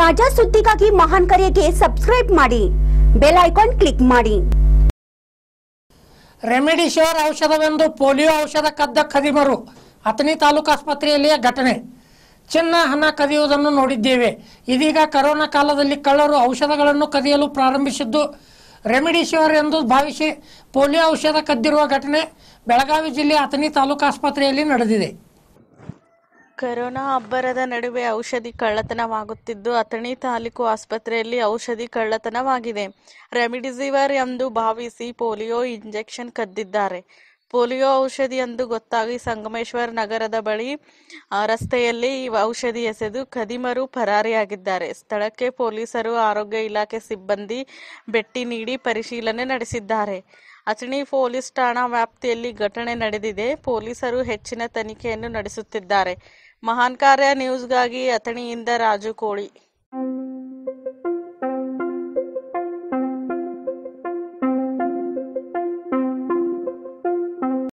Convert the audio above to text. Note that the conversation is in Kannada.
ತಾಜಾ ಸುದ್ದಿಗಾಗಿ ಮಹಾನ್ ಕರೆಗೆ ಸಬ್ಸ್ಕ್ರೈಬ್ ಮಾಡಿ ಬೆಲ್ ಐಕಾನ್ ಕ್ಲಿಕ್ ಮಾಡಿ ರೆಮಿಡಿಶೋರ್ ಔಷಧವೆಂದು ಪೋಲಿಯೋ ಔಷಧ ಕದ್ದ ಖದೀಮರು ಅಥಣಿ ತಾಲೂಕು ಆಸ್ಪತ್ರೆಯಲ್ಲಿಯ ಘಟನೆ ಚಿನ್ನ ಹಣ ಕದಿಯುವುದನ್ನು ನೋಡಿದ್ದೇವೆ ಇದೀಗ ಕರೋನಾ ಕಾಲದಲ್ಲಿ ಕಳ್ಳರು ಔಷಧಗಳನ್ನು ಕದಿಯಲು ಪ್ರಾರಂಭಿಸಿದ್ದು ರೆಮಿಡಿಶೋರ್ ಎಂದು ಭಾವಿಸಿ ಪೋಲಿಯೋ ಔಷಧ ಕದ್ದಿರುವ ಘಟನೆ ಬೆಳಗಾವಿ ಜಿಲ್ಲೆ ಅಥಣಿ ತಾಲೂಕು ಆಸ್ಪತ್ರೆಯಲ್ಲಿ ನಡೆದಿದೆ ಕರೋನಾ ಅಬ್ಬರದ ನಡುವೆ ಔಷಧಿ ಕಳ್ಳತನವಾಗುತ್ತಿದ್ದು ಅಥಣಿ ತಾಲೂಕು ಆಸ್ಪತ್ರೆಯಲ್ಲಿ ಔಷಧಿ ಕಳ್ಳತನವಾಗಿದೆ ರೆಮಿಡಿಸಿವರ್ ಎಂದು ಭಾವಿಸಿ ಪೋಲಿಯೋ ಇಂಜೆಕ್ಷನ್ ಕದ್ದಿದ್ದಾರೆ ಪೋಲಿಯೋ ಔಷಧಿ ಎಂದು ಗೊತ್ತಾಗಿ ಸಂಗಮೇಶ್ವರ್ ನಗರದ ಬಳಿ ಆ, ರಸ್ತೆಯಲ್ಲಿ ಈ ಔಷಧಿ ಎಸೆದು ಖದೀಮರು ಪರಾರಿಯಾಗಿದ್ದಾರೆ ಸ್ಥಳಕ್ಕೆ ಪೊಲೀಸರು ಆರೋಗ್ಯ ಇಲಾಖೆ ಸಿಬ್ಬಂದಿ ಭೇಟಿ ನೀಡಿ ಪರಿಶೀಲನೆ ನಡೆಸಿದ್ದಾರೆ ಅಥಣಿ ಪೊಲೀಸ್ ಠಾಣಾ ವ್ಯಾಪ್ತಿಯಲ್ಲಿ ಘಟನೆ ನಡೆದಿದೆ ಪೊಲೀಸರು ಹೆಚ್ಚಿನ ತನಿಖೆಯನ್ನು ನಡೆಸುತ್ತಿದ್ದಾರೆ ಮಹಾನ್ ಕಾರ್ಯ ನ್ಯೂಸ್ಗಾಗಿ ಅಥಣಿಯಿಂದ ರಾಜು ಕೋಳಿ